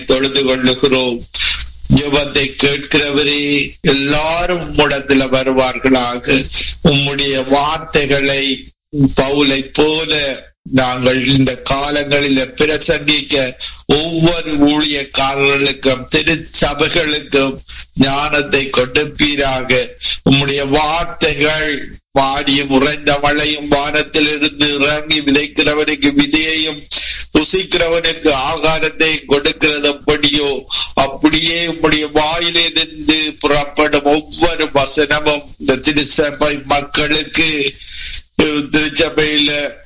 தொழுது கொள்ளுகிறோம் ஜெபத்தை கேட்கிறவரே எல்லாரும் உம்மிடத்துல வருவார்களாக உம்முடைய வார்த்தைகளை பவுலை போல நாங்கள் இந்த காலங்களில் பிரசங்கிக்க ஒவ்வொரு ஊழியக்காரர்களுக்கும் திருச்சபைகளுக்கும் ஞானத்தை கொடுப்பீராக உம்முடைய வார்த்தைகள் வாடியும் உறைந்த மழையும் வானத்தில் இருந்து இறங்கி விதைக்கிறவனுக்கு விதையையும் புசிக்கிறவனுக்கு ஆகாரத்தை கொடுக்கிறது எப்படியோ அப்படியே உம்முடைய வாயிலிருந்து புறப்படும் ஒவ்வொரு வசனமும் இந்த திருச்சபை மக்களுக்கு திருச்சபையில